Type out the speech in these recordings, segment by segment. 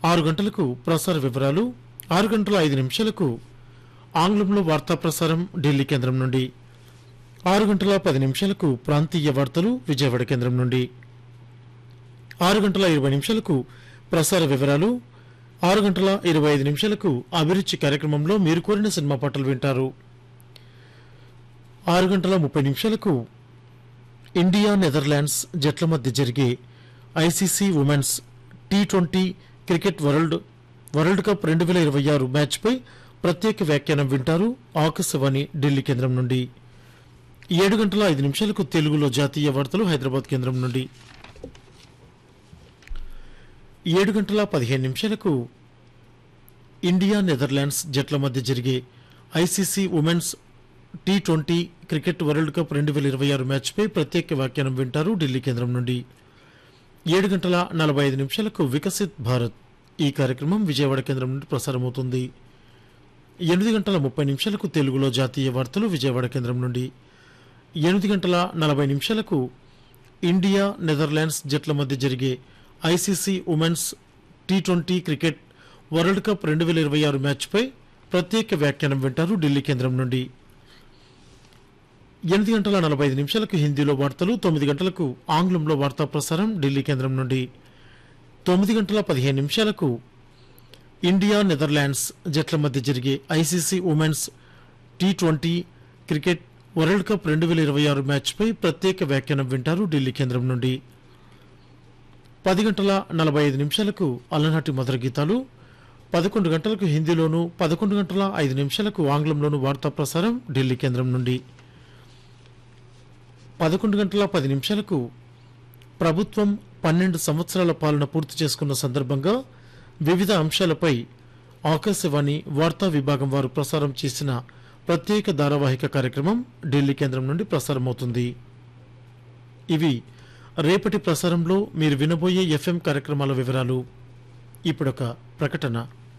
ఆరు గంటలకు ప్రసార వివరాలు ఆరు గంటల ఐదు నిమిషాలకు ఆంగ్లంలో వార్తా ప్రసారం ఢిల్లీ కేంద్రం నుండి ఆరు గంటల పది నిమిషాలకు ప్రాంతీయ వార్తలు విజయవాడ కేంద్రం నుండి ఆరు గంటల ఇరవై నిమిషాలకు ప్రసార వివరాలు ఆరు గంటల ఇరవై ఐదు నిమిషాలకు అభిరుచి కార్యక్రమంలో మీరు కోరిన సినిమా పాటలు వింటారు ఆరు గంటల ముప్పై నిమిషాలకు ఇండియా నెదర్లాండ్స్ జట్ల మధ్య జరిగే ICC women's T twenty cricket world world cup రెండు వేల ఇరవై ఆరు మ్యాచ్పై ప్రత్యేక వ్యాఖ్యానం వింటారు ఆకాశవాణి ఢిల్లీ కేంద్రం నుండి ఏడు గంటల ఐదు నిమిషాలకు తెలుగులో జాతీయ వార్తలు హైదరాబాద్ కేంద్రం నుండి ఏడు గంటల పదిహేను నిమిషాలకు ఇండియా నెదర్లాండ్స్ జట్ల మధ్య జరిగే ICC women's T twenty cricket world cup రెండు వేల ఇరవై ఆరు మ్యాచ్పై ప్రత్యేక వ్యాఖ్యానం వింటారు ఢిల్లీ కేంద్రం నుండి ఏడు గంటల నలభై ఐదు నిమిషాలకు వికసిత్ భారత్ ఈ కార్యక్రమం విజయవాడ కేంద్రం నుండి ప్రసారమవుతుంది ఎనిమిది గంటల ముప్పై నిమిషాలకు తెలుగులో జాతీయ వార్తలు విజయవాడ కేంద్రం నుండి ఎనిమిది గంటల నలభై నిమిషాలకు ఇండియా నెదర్లాండ్స్ జట్ల మధ్య జరిగే ICC women's T twenty cricket world cup రెండు వేల ఇరవై ఆరు మ్యాచ్పై ప్రత్యేక వ్యాఖ్యానం వింటారు ఢిల్లీ కేంద్రం నుండి ఎనిమిది గంటల నలభై ఐదు నిమిషాలకు హిందీలో వార్తలు తొమ్మిది గంటలకు ఆంగ్లంలో వార్తా ప్రసారం ఢిల్లీ కేంద్రం నుండి తొమ్మిది గంటల పదిహేను నిమిషాలకు ఇండియా నెదర్లాండ్స్ జట్ల మధ్య జరిగే ICC women's T twenty cricket world cup రెండు వేల ఇరవై ఆరు మ్యాచ్పై ప్రత్యేక వ్యాఖ్యానం వింటారు ఢిల్లీ కేంద్రం నుండి పది గంటల నలభై ఐదు నిమిషాలకు అలనాటి మధుర గీతాలు పదకొండు గంటలకు హిందీలోను పదకొండు గంటల ఐదు నిమిషాలకు ఆంగ్లంలోను వార్తా ప్రసారం ఢిల్లీ కేంద్రం నుండి పదకొండు గంటల పది నిమిషాలకు ప్రభుత్వం పన్నెండు సంవత్సరాల పాలన పూర్తి చేసుకున్న సందర్భంగా వివిధ అంశాలపై ఆకాశవాణి వార్తా విభాగం వారు ప్రసారం చేసిన ప్రత్యేక ధారావాహిక కార్యక్రమం ఢిల్లీ కేంద్రం నుండి ప్రసారమవుతుంది ఇవి రేపటి ప్రసారంలో మీరు వినబోయే ఎఫ్ఎం కార్యక్రమాల వివరాలు ఇప్పుడొక ప్రకటన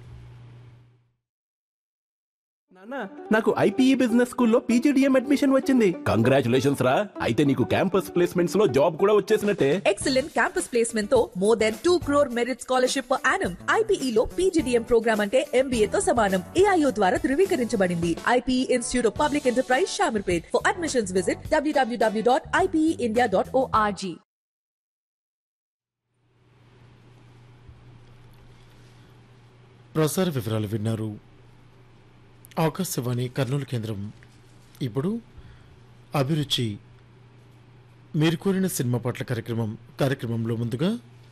నాన్న నాకు ఐపీఈ బిజినెస్ స్కూల్లో పీజీడిఎం అడ్మిషన్ వచ్చింది కంగ్రాచులేషన్స్ రా అయితే నీకు క్యాంపస్ ప్లేస్మెంట్స్ లో జాబ్ కూడా వచ్చేసినట్టే ఎక్సలెంట్ క్యాంపస్ ప్లేస్మెంట్ తో more than two crore merit scholarship per annum IPE లో పీజీడీఎం ప్రోగ్రామ్ అంటే ఎంబీఏ తో సమానం ఏఐఓ ద్వారా ధృవీకరించబడింది IPE institute of public enterprise Shamirpet for admissions visit WWW dot IPE India dot ORG ప్రసార వివరాలు విన్నారు ఆకాశవాణి కర్నూలు కేంద్రం ఇప్పుడు అభిరుచి మీరు కోరిన సినిమా పాటల కార్యక్రమం కార్యక్రమంలో ముందుగా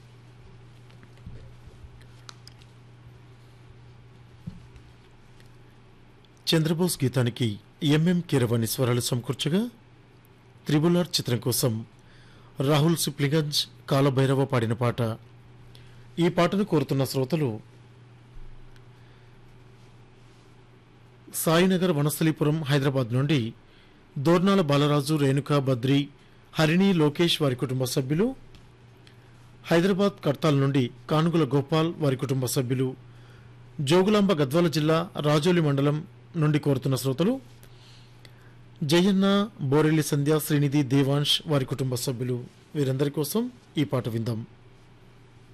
చంద్రబోస్ గీతానికి ఎంఎం కీరవాణి స్వరాలు సమకూర్చగా త్రిబులార్ చిత్రం కోసం రాహుల్ సిప్లిగంజ్ కాలభైరవ పాడిన పాట ఈ పాటను కోరుతున్న శ్రోతలు సాయినగర్ వనస్థలీపురం హైదరాబాద్ నుండి దోర్నాల బాలరాజు రేణుక బద్రి హరిణి లోకేష్ వారి కుటుంబ సభ్యులు హైదరాబాద్ కడ్తాల్ నుండి కానుగుల గోపాల్ వారి కుటుంబ సభ్యులు జోగులాంబ గద్వాల జిల్లా రాజోలి మండలం నుండి కోరుతున్న శ్రోతలు జయన్న బోరెల్లి సంధ్య శ్రీనిధి దేవాంశ్ వారి కుటుంబ సభ్యులు వీరందరి కోసం ఈ పాట విందాం